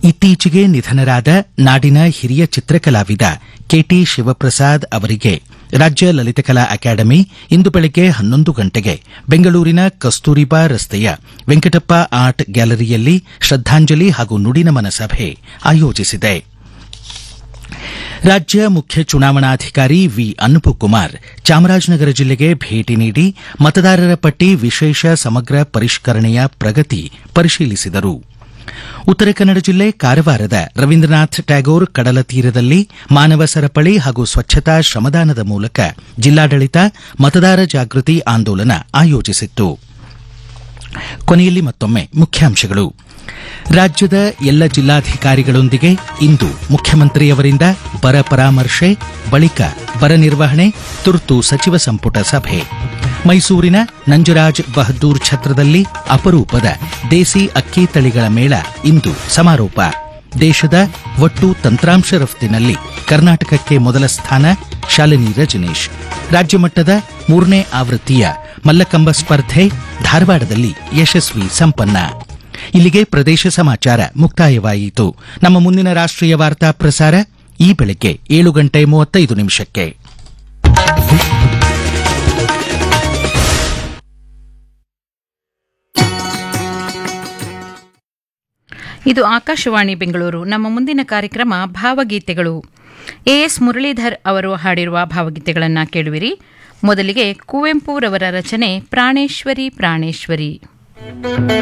ಇತ್ತೀಚೆಗೆ ನಿಧನರಾದ ನಾಡಿನ ಹಿರಿಯ ಚಿತ್ರಕಲಾವಿದ ಕೆಟಿ ಶಿವಪ್ರಸಾದ್ ಅವರಿಗೆ ರಾಜ್ಯ ಲಲಿತಕಲಾ ಅಕಾಡೆಮಿ ಇಂದು ಬೆಳಗ್ಗೆ ಹನ್ನೊಂದು ಗಂಟೆಗೆ ಬೆಂಗಳೂರಿನ ಕಸ್ತೂರಿಬಾ ರಸ್ತೆಯ ವೆಂಕಟಪ್ಪ ಆರ್ಟ್ ಗ್ಯಾಲರಿಯಲ್ಲಿ ಶ್ರದ್ದಾಂಜಲಿ ಹಾಗೂ ನುಡಿನಮನ ಸಭೆ ಆಯೋಜಿಸಿದೆ ರಾಜ್ಯ ಮುಖ್ಯ ಚುನಾವಣಾಧಿಕಾರಿ ವಿ ಅನುಪಕುಮಾರ್ ಚಾಮರಾಜನಗರ ಜಿಲ್ಲೆಗೆ ಭೇಟಿ ನೀಡಿ ಮತದಾರರ ಪಟ್ಟಿ ವಿಶೇಷ ಸಮಗ್ರ ಪರಿಷ್ಕರಣೆಯ ಪ್ರಗತಿ ಪರಿಶೀಲಿಸಿದರು ಉತ್ತರ ಕನ್ನಡ ಜಿಲ್ಲೆ ಕಾರವಾರದ ರವೀಂದ್ರನಾಥ್ ಟ್ಯಾಗೋರ್ ಕಡಲ ತೀರದಲ್ಲಿ ಮಾನವ ಸರಪಳಿ ಹಾಗೂ ಸ್ವಚ್ಛತಾ ಶ್ರಮದಾನದ ಮೂಲಕ ಜಿಲ್ಲಾಡಳಿತ ಮತದಾರ ಜಾಗೃತಿ ಆಂದೋಲನ ಆಯೋಜಿಸಿತ್ತು ಕೊನೆಯಲ್ಲಿ ಮತ್ತೊಮ್ಮೆ ಮುಖ್ಯಾಂಶಗಳು ರಾಜ್ಯದ ಎಲ್ಲ ಜಿಲ್ಲಾಧಿಕಾರಿಗಳೊಂದಿಗೆ ಇಂದು ಮುಖ್ಯಮಂತ್ರಿಯವರಿಂದ ಬರ ಪರಾಮರ್ಶೆ ಬಳಿಕ ಬರ ನಿರ್ವಹಣೆ ತುರ್ತು ಸಚಿವ ಸಂಪುಟ ಸಭೆ ಮೈಸೂರಿನ ನಂಜರಾಜ್ ಬಹದ್ದೂರ್ ಛತ್ರದಲ್ಲಿ ಅಪರೂಪದ ದೇಸಿ ಅಕ್ಕಿ ತಳಿಗಳ ಮೇಳ ಇಂದು ಸಮಾರೋಪ ದೇಶದ ಒಟ್ಟು ತಂತ್ರಾಂಶ ರಫ್ತಿನಲ್ಲಿ ಕರ್ನಾಟಕಕ್ಕೆ ಮೊದಲ ಸ್ಥಾನ ಶಾಲಿನಿ ರಜನೀಶ್ ರಾಜ್ಯಮಟ್ಟದ ಮೂರನೇ ಆವೃತ್ತಿಯ ಮಲ್ಲಕಂಬ ಸ್ಪರ್ಧೆ ಧಾರವಾಡದಲ್ಲಿ ಯಶಸ್ವಿ ಸಂಪನ್ನ ಇಲ್ಲಿಗೆ ಪ್ರದೇಶ ಸಮಾಚಾರ ಮುಕ್ತಾಯವಾಯಿತು ನಮ್ಮ ಮುಂದಿನ ರಾಷ್ಟ್ರೀಯ ವಾರ್ತಾ ಪ್ರಸಾರ ಈ ಬೆಳಗ್ಗೆ ಏಳು ಗಂಟೆ ಮೂವತ್ತೈದು ನಿಮಿಷಕ್ಕೆ ಇದು ಆಕಾಶವಾಣಿ ಬೆಂಗಳೂರು ನಮ್ಮ ಮುಂದಿನ ಕಾರ್ಯಕ್ರಮ ಭಾವಗೀತೆಗಳು ಎಎಸ್ ಮುರಳೀಧರ್ ಅವರು ಹಾಡಿರುವ ಭಾವಗೀತೆಗಳನ್ನು ಕೇಳುವಿರಿ ಮೊದಲಿಗೆ ಕುವೆಂಪುರವರ ರಚನೆ ಪ್ರಾಣೇಶ್ವರಿ ಪ್ರಾಣೇಶ್ವರಿ